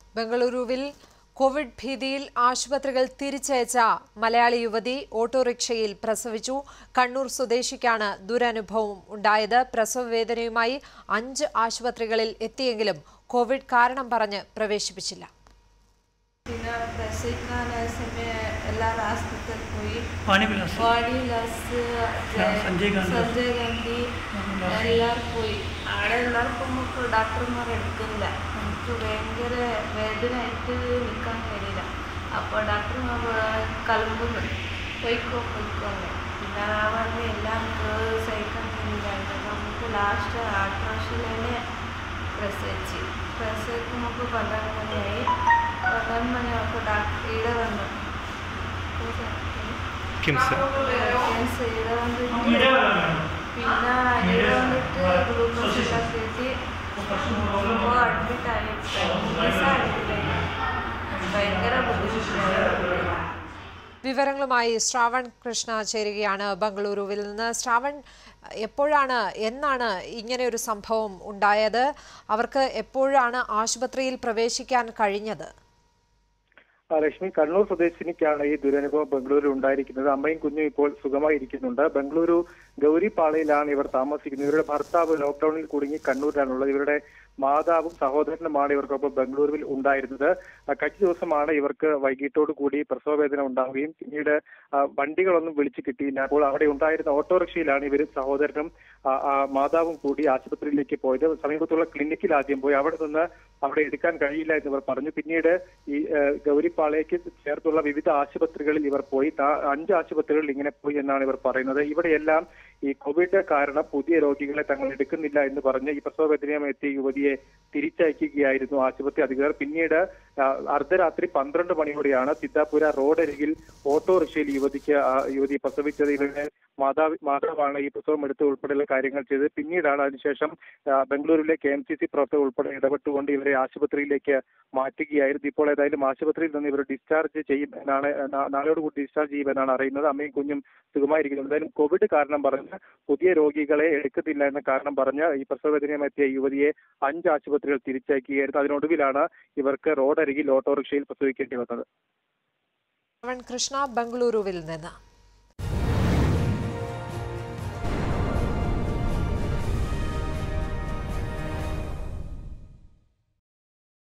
ബംഗളൂരുവിൽ കോവിഡ് ഭീതിയിൽ ആശുപത്രികൾ തിരിച്ചയച്ച മലയാളി യുവതി ഓട്ടോറിക്ഷയിൽ പ്രസവിച്ചു കണ്ണൂർ സ്വദേശിക്കാണ് ദുരനുഭവം ഉണ്ടായത് പ്രസവ വേദനയുമായി അഞ്ച് ആശുപത്രികളിൽ എത്തിയെങ്കിലും കോവിഡ് കാരണം പറഞ്ഞ് പ്രവേശിപ്പിച്ചില്ല പിന്നെ പ്രസവിക്കാനായ സമയം എല്ലാവരും ആസ്പത്രിയിൽ പോയി പാണി വിലാസ് വാടി ലാസ് സഞ്ജയ് ഗാന്ധി. സഞ്ജയ് ഗാന്ധി എല്ലാവരും പോയി അവിടെ എല്ലാവർക്കും നമുക്ക് ഡോക്ടർമാർ എടുക്കുന്നില്ല നമുക്ക് ഭയങ്കര വേദനയായിട്ട് നിൽക്കാൻ കഴിയില്ല അപ്പോൾ ഡോക്ടർമാർ കലമ്പുന്നു പൊയ്ക്കോ പൊയ്ക്കോ എന്ന് പിന്നെ ആ പറഞ്ഞ് എല്ലാം സഹിക്കാൻ കഴിയില്ല നമുക്ക് ലാസ്റ്റ് ആട്രാഷിൽ തന്നെ പ്രസവിച്ച് പ്രസവിക്കുമ്പോൾ പന്ത്രണ്ട് മണിയായി പന്ത്രണ്ട് മണിയായപ്പോൾ ഡോക്ടർ ഇവിടെ വന്നു കിംസ് ക്യാൻസർ ഇവിടെ വന്നിട്ട് പിന്നെ ഇവിടെ വന്നിട്ട് ഗ്ലൂക്കോസ് എല്ലാം കയറ്റി ഇപ്പോൾ അഡ്മിറ്റ് ആയി മൂന്ന് അഡ്മിറ്റ് ആയി ഭയങ്കര ബുദ്ധിമുട്ടായി വിവരങ്ങളുമായി ശ്രാവൺ കൃഷ്ണ ചേരുകയാണ് ബംഗളൂരുവിൽ നിന്ന് ശ്രാവൺ എപ്പോഴാണ് എന്നാണ് ഇങ്ങനെ ഒരു സംഭവം ഉണ്ടായത് അവർക്ക് എപ്പോഴാണ് ആശുപത്രിയിൽ പ്രവേശിക്കാൻ കഴിഞ്ഞത് ആ, ലക്ഷ്മി കണ്ണൂർ സ്വദേശിനിക്കാണ് ഈ ദുരനുഭവം ബംഗളൂരിൽ ഉണ്ടായിരിക്കുന്നത് അമ്മയും കുഞ്ഞും ഇപ്പോൾ സുഖമായിരിക്കുന്നുണ്ട് ബംഗളൂരു ഗൗരിപ്പാളയിലാണ് ഇവർ താമസിക്കുന്നത് ഇവരുടെ ഭർത്താവ് ലോക്ക്ഡൌണിൽ കുടുങ്ങി കണ്ണൂരിലാണുള്ളത് ഇവരുടെ മാതാവും സഹോദരനുമാണ് ഇവർക്കൊപ്പം ബംഗളൂരുവിൽ ഉണ്ടായിരുന്നത് ആ, കഴിഞ്ഞ ദിവസമാണ് ഇവർക്ക് വൈകിട്ടോട് കൂടി പ്രസവവേദന ഉണ്ടാവുകയും പിന്നീട് ആ, വണ്ടികളൊന്നും വിളിച്ചു കിട്ടിയില്ല അപ്പോൾ അവിടെ ഉണ്ടായിരുന്ന ഓട്ടോറിക്ഷയിലാണ് ഇവരും സഹോദരനും ആ, ആ, മാതാവും കൂടി ആശുപത്രിയിലേക്ക് പോയത് സമീപത്തുള്ള ക്ലിനിക്കിൽ ആദ്യം പോയി അവിടെ നിന്ന് അവിടെ എടുക്കാൻ കഴിയില്ല എന്ന് ഇവർ പറഞ്ഞു പിന്നീട് ഈ ആ, ഗൗരിപ്പാളയ്ക്ക് ചേർത്തുള്ള വിവിധ ആശുപത്രികളിൽ ഇവർ പോയി താ- അഞ്ച് ആശുപത്രികളിൽ ഇങ്ങനെ പോയി എന്നാണ് ഇവർ പറയുന്നത് ഇവിടെയെല്ലാം ഈ കോവിഡ് കാരണം പുതിയ രോഗികളെ തങ്ങൾ എടുക്കുന്നില്ല എന്ന് പറഞ്ഞ് ഈ പ്രസവവേദനയുമായി എത്തിയ യുവതിയെ തിരിച്ചയക്കുകയായിരുന്നു ആശുപത്രി അധികൃതർ പിന്നീട് ആ, അർദ്ധരാത്രി പന്ത്രണ്ട് മണിയോടെയാണ് സിദ്ധാപുര റോഡരികിൽ ഓട്ടോറിക്ഷയിൽ യുവതിക്ക് ആ, യുവതി പ്രസവിച്ചത് ഇവരുടെ മാതാവ് മാതാവാണ് ഈ പ്രസവം എടുത്ത് ഉൾപ്പെടെയുള്ള കാര്യങ്ങൾ ചെയ്തത് പിന്നീടാണ് അതിനുശേഷം ആ, ബംഗളൂരുവിലെ കെ എം സി സി പ്രവർത്തകർ ഉൾപ്പെടെ ഇടപെട്ടുകൊണ്ട് ഇവരെ ആശുപത്രിയിലേക്ക് മാറ്റുകയായിരുന്നു ഇപ്പോൾ ഏതായാലും ആശുപത്രിയിൽ നിന്ന് ഇവർ ഡിസ്ചാർജ് ചെയ്യും എന്നാണ് നാ- നാളെയോടുകൂടി ഡിസ്ചാർജ് ചെയ്യുമെന്നാണ് അറിയുന്നത് അമ്മയും കുഞ്ഞും സുഖമായിരിക്കുന്നു എന്തായാലും കോവിഡ് കാരണം പറഞ്ഞ് പുതിയ രോഗികളെ എടുക്കുന്നില്ല എന്ന കാരണം പറഞ്ഞ് ഈ പ്രസവവേദനയുമായി എത്തിയ യുവതിയെ അഞ്ച് ആശുപത്രികൾ തിരിച്ചയക്കുകയായിരുന്നു അതിനൊടുവിലാണ് ഇവർക്ക് റോഡരികിൽ ഓട്ടോറിക്ഷയിൽ പ്രസവിക്കേണ്ടി വന്നത് ശ്രാവൺ കൃഷ്ണ ബംഗളൂരുവിൽ നിന്ന്